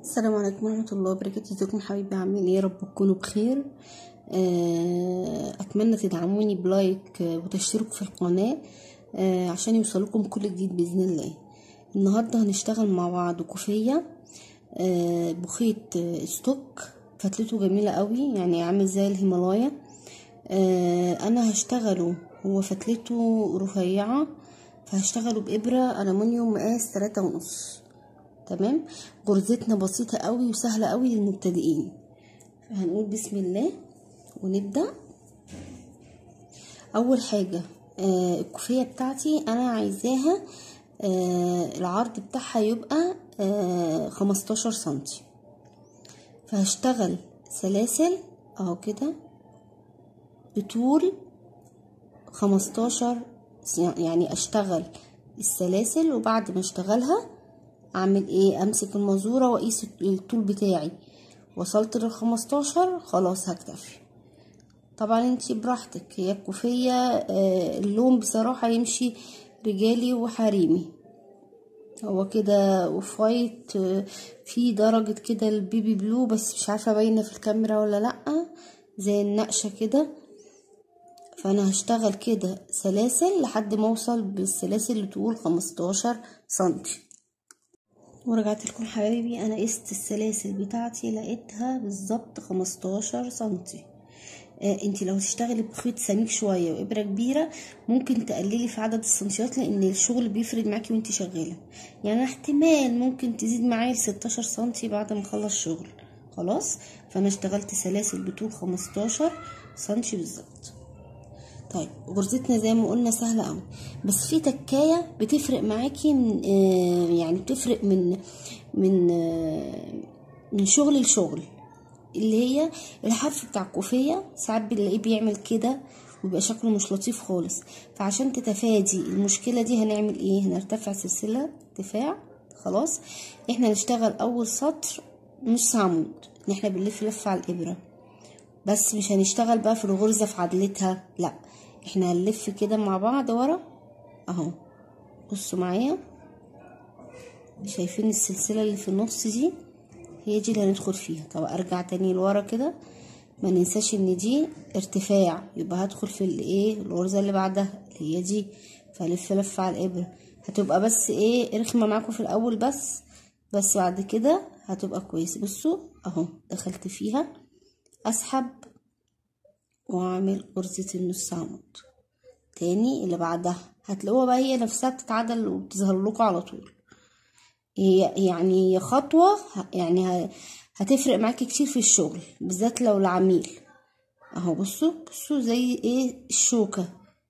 السلام عليكم ورحمة الله وبركاته ازيكم حبايبي عاملين ايه يا رب تكونوا بخير آه، اتمنى تدعموني بلايك آه، وتشترك في القناة آه، عشان يوصلكم كل جديد بإذن الله النهاردة هنشتغل مع بعض كوفية آه، بخيط آه، ستوك فتلته جميلة قوي يعني عامل زي الهيمالايا آه، انا هشتغله هو فتلته رفيعة فهشتغله بإبرة ألمونيوم مقاس تلاتة ونص تمام غرزتنا بسيطة قوي وسهلة قوي للمبتدئين فهنقول بسم الله ونبدأ أول حاجة آه الكوفية بتاعتي أنا عايزاها آه العرض بتاعها يبقى آه خمستاشر سنتي فهشتغل سلاسل اهو كده بطول خمستاشر يعني اشتغل السلاسل وبعد ما اشتغلها اعمل ايه امسك المزورة واقيس الطول بتاعي وصلت للخمستاشر خلاص هكتفي طبعا انتي براحتك هي الكوفية آه اللون بصراحة يمشي رجالي وحريمي هو كده اوف وايت آه في درجة كده البيبي بلو بس مش عارفة باينة في الكاميرا ولا لأ زي النقشة كده فانا هشتغل كده سلاسل لحد ما اوصل بالسلاسل اللي تقول خمستاشر سنتي ورجعت لكم حبايبي انا قست السلاسل بتاعتي لقيتها بالظبط خمستاشر سنتي آه انتي لو تشتغلي بخيط سميك شويه وابره كبيره ممكن تقللي في عدد السنتيات لان الشغل بيفرد معاكي وانتي شغاله يعني احتمال ممكن تزيد معايا لستاشر سنتي بعد ما اخلص شغل خلاص فانا اشتغلت سلاسل بطول خمستاشر سنتي بالظبط طيب غرزتنا زي ما قلنا سهلة قوي بس في تكاية بتفرق معاكي من آه يعني بتفرق من من آه من شغل لشغل اللي هي الحرف بتاع الكوفية ساعات بنلاقيه بيعمل كده ويبقى شكله مش لطيف خالص فعشان تتفادي المشكلة دي هنعمل ايه هنرتفع سلسلة ارتفاع خلاص احنا نشتغل اول سطر نص عمود ان احنا بنلف لفة على الابرة بس مش هنشتغل بقى في الغرزة في عدلتها لا احنا هنلف كده مع بعض ورا اهو بصوا معايا شايفين السلسلة اللي في النص دي هي دي اللي هندخل فيها طب ارجع تاني لورا كده ما ننساش ان دي ارتفاع يبقى هدخل في الايه الغرزة اللي بعدها اللي هي دي فلف لفة على الابرة هتبقى بس ايه رخمة معاكم في الاول بس بس بعد كده هتبقى كويس بصوا اهو دخلت فيها اسحب واعمل غرزة النص عمود تاني اللي بعدها هتلاقوها بقى هي نفسها بتتعدل وبتظهر لكم على طول هي يعني خطوة يعني هتفرق معاكي كتير في الشغل بالذات لو العميل اهو بصوا بصوا زي ايه الشوكة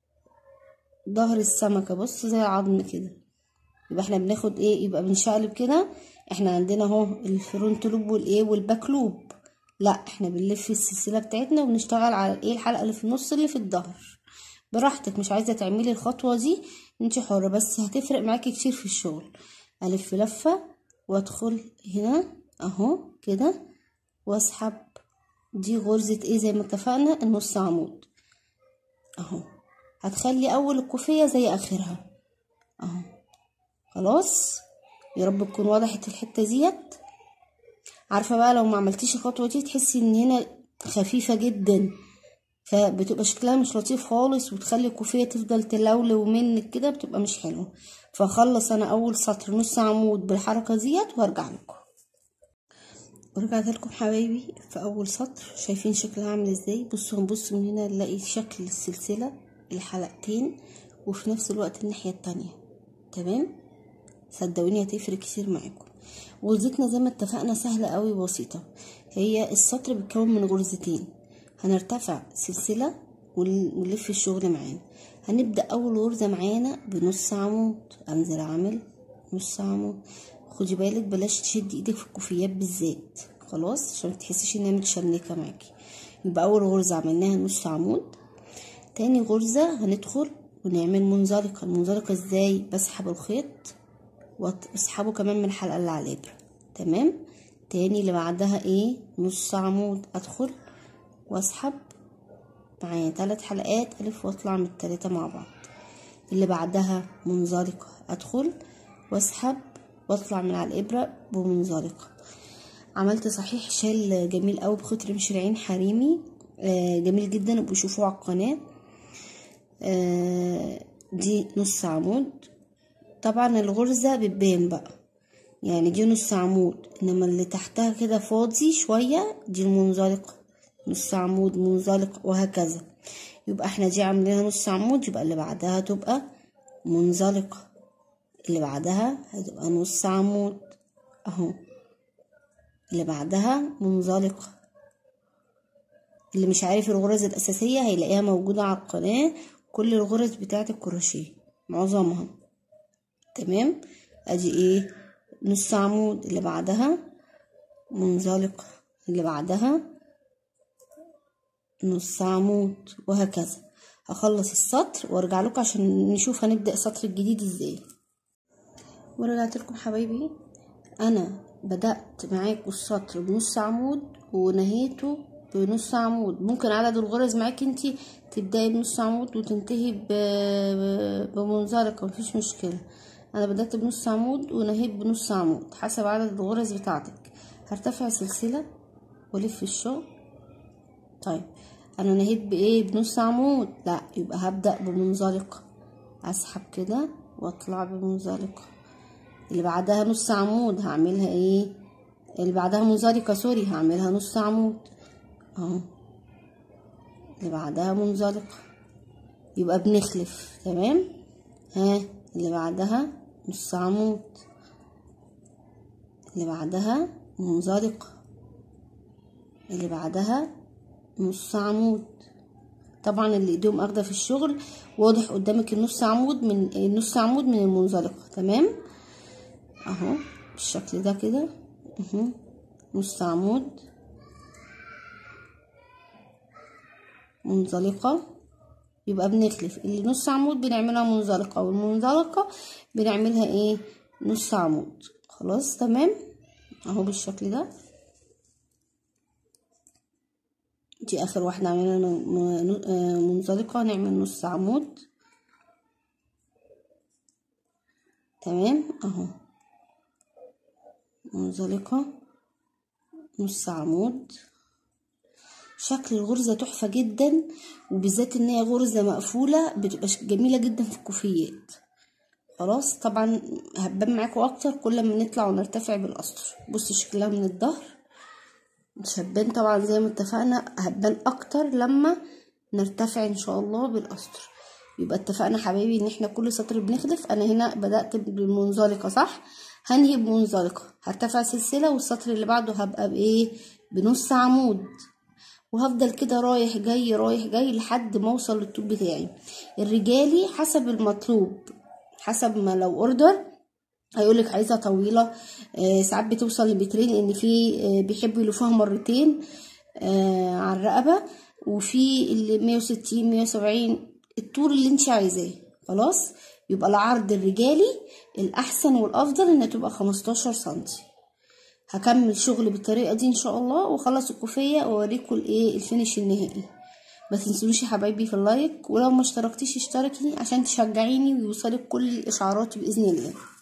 ظهر السمكة بصوا زي العظم كده يبقى احنا بناخد ايه يبقى بنشقلب كده احنا عندنا اهو الفرونت لوب والايه والباك لوب لا احنا بنلف السلسله بتاعتنا وبنشتغل على ايه الحلقه اللي في النص اللي في الظهر براحتك مش عايزه تعملي الخطوه دي انت حره بس هتفرق معاكي كتير في الشغل الف لفه وادخل هنا اهو كده واسحب دي غرزه ايه زي ما اتفقنا النص عمود اهو هتخلي اول الكوفيه زي اخرها اهو خلاص يا رب تكون وضحت الحته ديت عارفه بقى لو ما عملتيش الخطوه دي تحسي ان هنا خفيفه جدا فبتبقى شكلها مش لطيف خالص وتخلي الكوفيه تفضل تلولو منك كده بتبقى مش حلوه فاخلص انا اول سطر نص عمود بالحركه ديت وارجع لكم ورجعت لكم حبايبي في اول سطر شايفين شكلها عامل ازاي بصوا هنبص من هنا نلاقي شكل السلسله الحلقتين وفي نفس الوقت الناحيه التانية تمام صدقوني هتفرق كتير معاكم غرزتنا زي ما اتفقنا سهلة قوي وبسيطة هي السطر بيتكون من غرزتين هنرتفع سلسلة ونلف الشغل معانا هنبدأ أول غرزة معانا بنص عمود أنزل أعمل نص عمود خدي بالك بلاش تشدي ايدك في الكوفيات بالذات خلاص عشان متحسيش انها متشنكة معاكي يبقى أول غرزة عملناها نص عمود تاني غرزة هندخل ونعمل منزلقة المنزلقة ازاي بسحب الخيط واسحبه كمان من الحلقة اللي على الابرة تمام تاني اللي بعدها ايه نص عمود ادخل واسحب معايا ثلاث حلقات الف واطلع من التلاتة مع بعض اللي بعدها منزلقة ادخل واسحب واطلع من على الابرة بمنزلقة عملت صحيح شال جميل قوي بخيط رمش العين حريمي آه جميل جدا وبشوفوه على القناه آه دي نص عمود طبعا الغرزه بتبان بقى يعني دي نص عمود انما اللي تحتها كده فاضي شويه دي المنزلقه نص عمود منزلق وهكذا يبقى احنا دي عاملينها نص عمود يبقى اللي بعدها تبقى منزلقة اللي بعدها هتبقى نص عمود اهو اللي بعدها منزلقة اللي مش عارف الغرز الأساسية هيلاقيها موجودة على القناة كل الغرز بتاعة الكروشيه معظمها تمام ادي ايه نص عمود اللي بعدها منزلقة اللي بعدها نص عمود وهكذا هخلص السطر وارجع لكم عشان نشوف هنبدأ السطر الجديد ازاي ورجعت لكم حبايبي انا بدأت معاكم السطر بنص عمود ونهيته بنص عمود ممكن عدد الغرز معاك انتي تبدأي بنص عمود وتنتهي بمنزلقة مفيش مشكلة انا بدأت بنص عمود ونهيت بنص عمود حسب عدد الغرز بتاعتك هرتفع سلسلة والف الشغل طيب انا نهيت بايه بنص عمود لا يبقى هبدأ بمنزلقة اسحب كده واطلع بمنزلقة اللي بعدها نص عمود هعملها ايه اللي بعدها منزلقة سوري هعملها نص عمود اهو اللي بعدها منزلقة يبقى بنخلف تمام ها اللي بعدها نص عمود اللي بعدها منزلقة اللي بعدها نص عمود طبعا اللي ايديهم اخده في الشغل واضح قدامك النص عمود من النص عمود من المنزلقه تمام اهو بالشكل ده كده اهو نص عمود منزلقه يبقى بنخلف اللي نص عمود بنعملها منزلقه والمنزلقه بنعملها ايه نص عمود خلاص تمام اهو بالشكل ده دي اخر واحدة عملنا منزلقة نعمل نص عمود تمام اهو منزلقة نص عمود شكل الغرزة تحفة جدا وبالذات ان هي غرزة مقفولة بتبقى جميلة جدا في الكوفيات خلاص طبعا هتبان معاكم اكتر كل ما نطلع ونرتفع بالاسطر بصوا شكلها من الظهر مش هتبان طبعا زي ما اتفقنا هتبان اكتر لما نرتفع ان شاء الله بالاسطر يبقى اتفقنا حبايبي ان احنا كل سطر بنخلف انا هنا بدأت بالمنزلقة صح هنهي بمنزلقة هرتفع سلسلة والسطر اللي بعده هبقى بايه بنص عمود وهفضل كده رايح جاي رايح جاي لحد ما اوصل للطول بتاعي الرجالي حسب المطلوب حسب ما لو اوردر هيقولك عايزة طويلة آه ساعات بتوصل لمترين لان في آه بيحبوا يلفوها مرتين آه على الرقبة وفي اللي مية وستين مية وسبعين الطول اللي انت عايزاه خلاص يبقى العرض الرجالي الاحسن والافضل انها تبقى خمستاشر سنتي هكمل شغل بالطريقه دي ان شاء الله واخلص الكوفيه واوريكم الايه الفينش النهائي ما تنسونيش يا حبايبي في اللايك ولو ما اشتركتيش اشتركي عشان تشجعيني ويوصلك كل اشعاراتي باذن الله